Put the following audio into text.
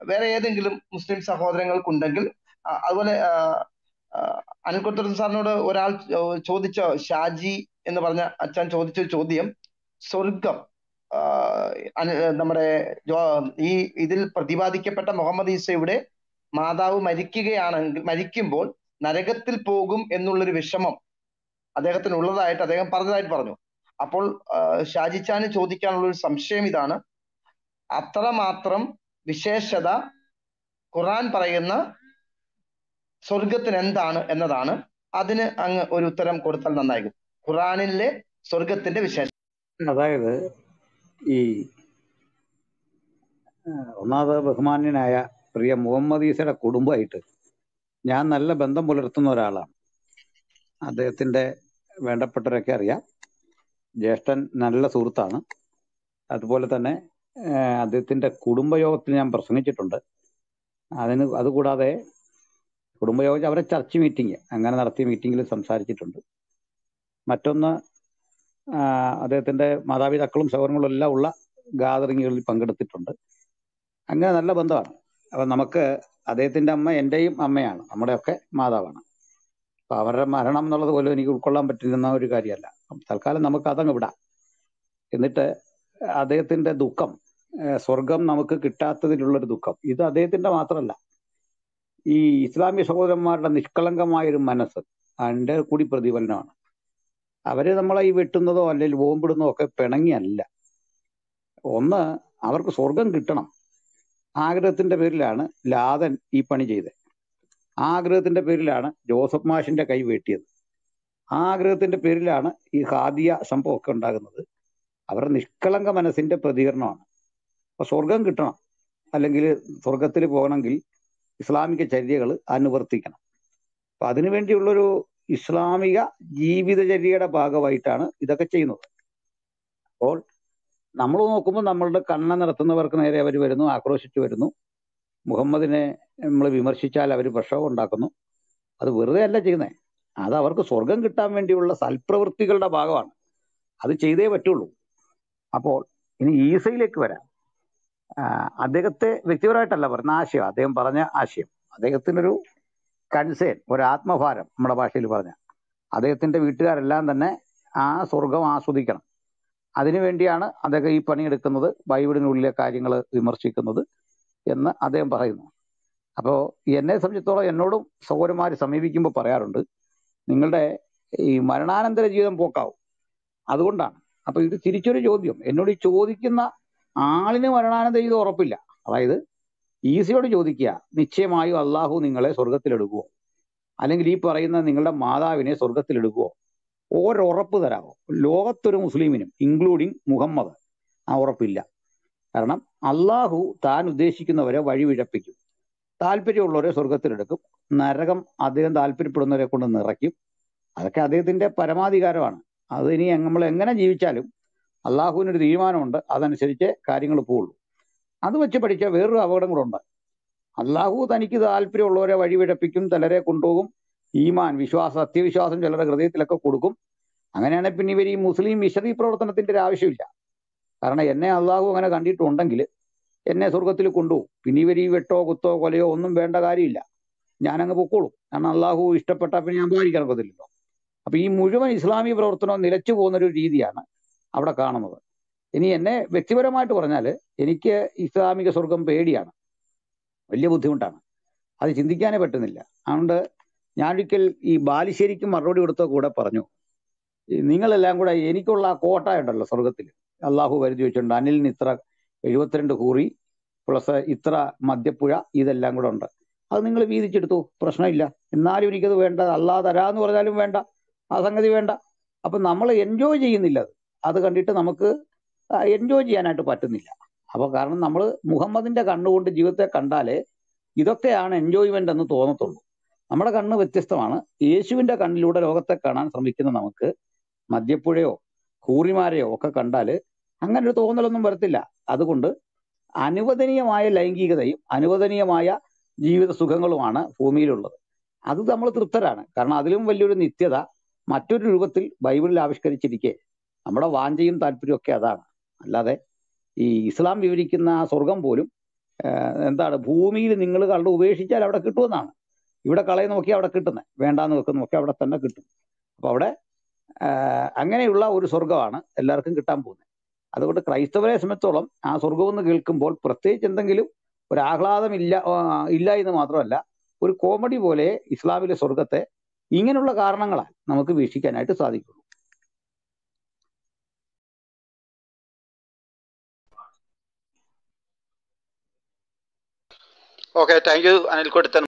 വേറെ ഏതെങ്കിലും മുസ്ലിം സഹോദരങ്ങൾക്കുണ്ടെങ്കിൽ ആ, അതുപോലെ ആ, ആ, അനിൽക്കുത്തർ സാറിനോട് ഒരാൾ ചോ- ചോദിച്ച ഷാജി എന്ന് പറഞ്ഞ അച്ഛൻ ചോദിച്ച ഒരു ചോദ്യം സ്വർഗം ആ, അന- നമ്മുടെ ജോ- ഈ ഇതിൽ പ്രതിപാദിക്കപ്പെട്ട മുഹമ്മദ് ഈസയുടെ മാതാവ് മരിക്കുകയാണെങ്കിൽ മരിക്കുമ്പോൾ നരകത്തിൽ പോകും എന്നുള്ളൊരു വിഷമം അദ്ദേഹത്തിന് ഉള്ളതായിട്ട് അദ്ദേഹം പറഞ്ഞതായിട്ട് പറഞ്ഞു അപ്പോൾ ആ, ഷാജിച്ചാന് ചോദിക്കാനുള്ള ഒരു സംശയം ഇതാണ് അത്രമാത്രം വിശേഷത ഖുറാൻ പറയുന്ന സ്വർഗത്തിന് എന്താണ് എന്നതാണ് അതിന് അങ്ങ് ഒരു ഉത്തരം കൊടുത്താൽ നന്നായിരിക്കും ഖുറാനിലെ സ്വർഗത്തിന്റെ വിശേഷം അതായത് ഈ ഒന്നാമത് ബഹുമാന്യനായ പ്രിയ മുഹമ്മദ് ഈസയുടെ കുടുംബമായിട്ട് ഞാൻ നല്ല ബന്ധം പുലർത്തുന്ന ഒരാളാണ് അദ്ദേഹത്തിന്റെ വേണ്ടപ്പെട്ടവരൊക്കെ അറിയാം ജ്യേഷ്ഠൻ നല്ല സുഹൃത്താണ് അതുപോലെ തന്നെ ഏഹ്, അദ്ദേഹത്തിന്റെ കുടുംബയോഗത്തിൽ ഞാൻ പ്രസംഗിച്ചിട്ടുണ്ട് അതിന് അതുകൂടാതെ കുടുംബയോഗം അവരെ ചർച്ച് മീറ്റിംഗ് അങ്ങനെ നടത്തിയ മീറ്റിംഗിൽ സംസാരിച്ചിട്ടുണ്ട് മറ്റൊന്ന് ആ, അദ്ദേഹത്തിന്റെ മാതാപിതാക്കളും സഹോദരങ്ങളും എല്ലാം ഉള്ള ഗാദറിങ്ങുകളിൽ പങ്കെടുത്തിട്ടുണ്ട് അങ്ങനെ നല്ല ബന്ധമാണ് അപ്പൊ നമുക്ക് അദ്ദേഹത്തിന്റെ അമ്മ എന്റെയും അമ്മയാണ് നമ്മുടെയൊക്കെ മാതാവാണ് അപ്പൊ അവരുടെ മരണം എന്നുള്ളത് പോലും എനിക്ക് ഉൾക്കൊള്ളാൻ പറ്റുന്ന ഒരു കാര്യമല്ല തൽക്കാലം നമുക്ക് അതങ്ങ് വിടാം എന്നിട്ട് അദ്ദേഹത്തിന്റെ ദുഃഖം ഏഹ് സ്വർഗം നമുക്ക് കിട്ടാത്തതിലുള്ളൊരു ദുഃഖം ഇത് അദ്ദേഹത്തിന്റെ മാത്രമല്ല ഈ ഇസ്ലാമിക സഹോദരന്മാരുടെ നിഷ്കളങ്കമായ ഒരു മനസ്സ് അതിന്റെ കൂടി പ്രതിഫലനമാണ് അവര് നമ്മളെ ഈ വെട്ടുന്നതോ അല്ലെങ്കിൽ ബോംബിടുന്നതോ ഒക്കെ പിണങ്ങിയല്ല ഒന്ന് അവർക്ക് സ്വർഗം കിട്ടണം ആഗ്രഹത്തിന്റെ പേരിലാണ് ലാദൻ ഈ പണി ചെയ്തത് ആഗ്രഹത്തിന്റെ പേരിലാണ് ജോസഫ് മാഷിന്റെ കൈ വെട്ടിയത് ആഗ്രഹത്തിന്റെ പേരിലാണ് ഈ ഹാദിയ സംഭവമൊക്കെ ഉണ്ടാകുന്നത് അവരുടെ നിഷ്കളങ്ക മനസ്സിന്റെ പ്രതികരണമാണ് അപ്പൊ സ്വർഗം കിട്ടണം അല്ലെങ്കിൽ സ്വർഗത്തിൽ പോകണമെങ്കിൽ ഇസ്ലാമിക ചര്യകൾ അനുവർത്തിക്കണം അപ്പൊ അതിനുവേണ്ടിയുള്ളൊരു ഇസ്ലാമിക ജീവിതചര്യയുടെ ഭാഗമായിട്ടാണ് ഇതൊക്കെ ചെയ്യുന്നത് അപ്പോൾ നമ്മൾ നോക്കുമ്പോൾ നമ്മളുടെ കണ്ണ നടത്തുന്നവർക്ക് നേരെ അവർ വരുന്നു ആക്രോശിച്ചു വരുന്നു മുഹമ്മദിനെ നമ്മൾ വിമർശിച്ചാൽ അവർ പ്രക്ഷോഭം ഉണ്ടാക്കുന്നു അത് വെറുതെ അല്ല ചെയ്യുന്നത് അത് അവർക്ക് സ്വർഗം കിട്ടാൻ വേണ്ടിയുള്ള സൽപ്രവൃത്തികളുടെ ഭാഗമാണ് അത് ചെയ്തേ പറ്റുള്ളൂ അപ്പോൾ ഇനി ഈസയിലേക്ക് വരാം ആ, അദ്ദേഹത്തെ വ്യക്തിപരമായിട്ടല്ല പറഞ്ഞ ആശയം അദ്ദേഹം പറഞ്ഞ ആശയം അദ്ദേഹത്തിനൊരു കൺസേൺ ഒരു ആത്മഭാരം നമ്മുടെ ഭാഷയിൽ പറഞ്ഞ അദ്ദേഹത്തിന്റെ വീട്ടുകാരെല്ലാം തന്നെ ആ സ്വർഗം ആസ്വദിക്കണം അതിനുവേണ്ടിയാണ് അദ്ദേഹം ഈ പണിയെടുക്കുന്നത് ബൈബിളിനുള്ളിലെ കാര്യങ്ങൾ വിമർശിക്കുന്നത് എന്ന് അദ്ദേഹം പറയുന്നു അപ്പോൾ എന്നെ സംബന്ധിച്ചിടത്തോളം എന്നോടും സഹോദരന്മാർ സമീപിക്കുമ്പോൾ പറയാറുണ്ട് നിങ്ങളുടെ ഈ മരണാനന്തര ജീവിതം പോക്കാവും അതുകൊണ്ടാണ് അപ്പൊ ഇത് തിരിച്ചൊരു ചോദ്യം എന്നോട് ഈ ചോദിക്കുന്ന ആളിന് മരണാനന്തര ജീവിതം ഉറപ്പില്ല അതായത് ഈസിയോട് ചോദിക്കുക നിശ്ചയമായും അള്ളാഹു നിങ്ങളെ സ്വർഗത്തിലെടുക്കുവോ അല്ലെങ്കിൽ ഈ പറയുന്ന നിങ്ങളുടെ മാതാവിനെ സ്വർഗത്തിലെടുക്കുവോ ഒരുറപ്പ് തരാമോ ലോകത്തൊരു മുസ്ലിമിനും ഇൻക്ലൂഡിങ് മുഹമ്മദ് ആ ഉറപ്പില്ല കാരണം അള്ളാഹു താൻ ഉദ്ദേശിക്കുന്നവരെ വഴിവിഴപ്പിക്കും താല്പര്യമുള്ളവരെ സ്വർഗത്തിലെടുക്കും നരകം അദ്ദേഹം താല്പര്യപ്പെടുന്നവരെ കൊണ്ട് നിറയ്ക്കും അതൊക്കെ അദ്ദേഹത്തിന്റെ പരമാധികാരമാണ് അത് ഇനി നമ്മൾ എങ്ങനെ ജീവിച്ചാലും അള്ളാഹുവിനൊരു തീരുമാനമുണ്ട് അതനുസരിച്ച് കാര്യങ്ങൾ പോവുള്ളൂ അത് വെച്ച് പഠിച്ച വേറൊരു അപകടം കൂടെ ഉണ്ട് അള്ളാഹു തനിക്ക് താല്പര്യമുള്ളവരെ വഴിവിഴപ്പിക്കും ചിലരെ കൊണ്ടുപോകും ഈമാൻ വിശ്വാസം സത്യവിശ്വാസം ചിലരുടെ ഹൃദയത്തിലൊക്കെ കൊടുക്കും അങ്ങനെയാണെങ്കിൽ പിന്നെ ഇവർ ഈ മുസ്ലിം വിശദീ പ്രവർത്തനത്തിന്റെ ഒരു ആവശ്യമില്ല കാരണം എന്നെ അള്ളാഹു അങ്ങനെ കണ്ടിട്ടുണ്ടെങ്കിൽ എന്നെ സ്വർഗത്തിൽ കൊണ്ടുപോകും പിന്നെ ഇവർ ഈ വെട്ടോ കുത്തോ കൊലയോ ഒന്നും വേണ്ട കാര്യമില്ല ഞാനങ്ങ് പൊക്കോളും കാരണം അള്ളാഹു ഇഷ്ടപ്പെട്ട പിന്നെ ഞാൻ പാലിക്കാൻ ഒക്കത്തില്ലല്ലോ അപ്പൊ ഈ മുഴുവൻ ഇസ്ലാമിക പ്രവർത്തനവും നിലച്ചു പോകുന്ന ഒരു രീതിയാണ് അവിടെ കാണുന്നത് ഇനി എന്നെ വ്യക്തിപരമായിട്ട് പറഞ്ഞാൽ എനിക്ക് ഇസ്ലാമിക സ്വർഗം പേടിയാണ് വലിയ ബുദ്ധിമുട്ടാണ് അത് ചിന്തിക്കാനേ പറ്റുന്നില്ല അതുകൊണ്ട് ഞാനൊരിക്കൽ ഈ ബാലുശ്ശേരിക്ക് മറുപടി കൊടുത്ത കൂടെ പറഞ്ഞു ഈ നിങ്ങളെല്ലാം കൂടെ എനിക്കുള്ള ആ കോട്ട ഉണ്ടല്ലോ സ്വർഗത്തിൽ അള്ളാഹു വരുത്തി വെച്ചിട്ടുണ്ട് അനിലിന് ഇത്ര എഴുപത്തിരണ്ട് കൂറി പ്ലസ് ഇത്ര മദ്യപ്പുഴ ഇതെല്ലാം കൂടെ ഉണ്ട് അത് നിങ്ങൾ വീതിച്ചെടുത്തു പ്രശ്നമില്ല എന്നാലും എനിക്കത് വേണ്ട അല്ലാ തരാന്ന് പറഞ്ഞാലും വേണ്ട ആ സംഗതി വേണ്ട അപ്പൊ നമ്മൾ എൻജോയ് ചെയ്യുന്നില്ല അത് അത് കണ്ടിട്ട് നമുക്ക് എൻജോയ് ചെയ്യാനായിട്ട് പറ്റുന്നില്ല അപ്പൊ കാരണം നമ്മൾ മുഹമ്മദിന്റെ കണ്ണുകൊണ്ട് ജീവിതത്തെ കണ്ടാലേ ഇതൊക്കെയാണ് എൻജോയ്മെന്റ് എന്ന് തോന്നത്തുള്ളൂ നമ്മുടെ കണ്ണ് വ്യത്യസ്തമാണ് യേശുവിന്റെ കണ്ണിലൂടെ ലോകത്തെ കാണാൻ ശ്രമിക്കുന്ന നമുക്ക് മദ്യപ്പുഴയോ കൂറിമാരെയോ ഒക്കെ കണ്ടാല് അങ്ങനെ ഒരു തോന്നലൊന്നും വരത്തില്ല അതുകൊണ്ട് അനുവദനീയമായ ലൈംഗികതയും അനുവദനീയമായ ജീവിത സുഖങ്ങളുമാണ് ഭൂമിയിലുള്ളത് അത് നമ്മൾ തൃപ്തരാണ് കാരണം അതിലും വലിയൊരു നിത്യത മറ്റൊരു രൂപത്തിൽ ബൈബിളിൽ ആവിഷ്കരിച്ചിരിക്കെ നമ്മുടെ വാഞ്ചയും താല്പര്യവും ഒക്കെ അതാണ് അല്ലാതെ ഈ ഇസ്ലാം വിവരിക്കുന്ന ആ സ്വർഗം പോലും ഏഹ് എന്താണ് ഭൂമിയിൽ നിങ്ങൾ കണ്ട് ഉപേക്ഷിച്ചാൽ അവിടെ കിട്ടുമെന്നാണ് ഇവിടെ കളയെ നോക്കി അവിടെ കിട്ടുന്നത് വേണ്ടാന്ന് വെക്കുന്ന നോക്കി അവിടെ തന്നെ കിട്ടും അപ്പൊ അവിടെ ആഹ് അങ്ങനെയുള്ള ഒരു സ്വർഗമാണ് എല്ലാവർക്കും കിട്ടാൻ പോകുന്നത് അതുകൊണ്ട് ക്രൈസ്തവരെ സംബന്ധിച്ചോളം ആ സ്വർഗം എന്ന് കേൾക്കുമ്പോൾ പ്രത്യേകിച്ച് എന്തെങ്കിലും ഒരു ആഹ്ലാദം ഇല്ല ആ, ഇല്ല എന്ന് മാത്രമല്ല ഒരു കോമഡി പോലെ ഇസ്ലാമിലെ സ്വർഗത്തെ ഇങ്ങനെയുള്ള കാരണങ്ങളാൽ നമുക്ക് വീക്ഷിക്കാനായിട്ട് സാധിക്കുള്ളൂ ഓക്കെ താങ്ക് യു അനിൽ കൊടുത്തൻ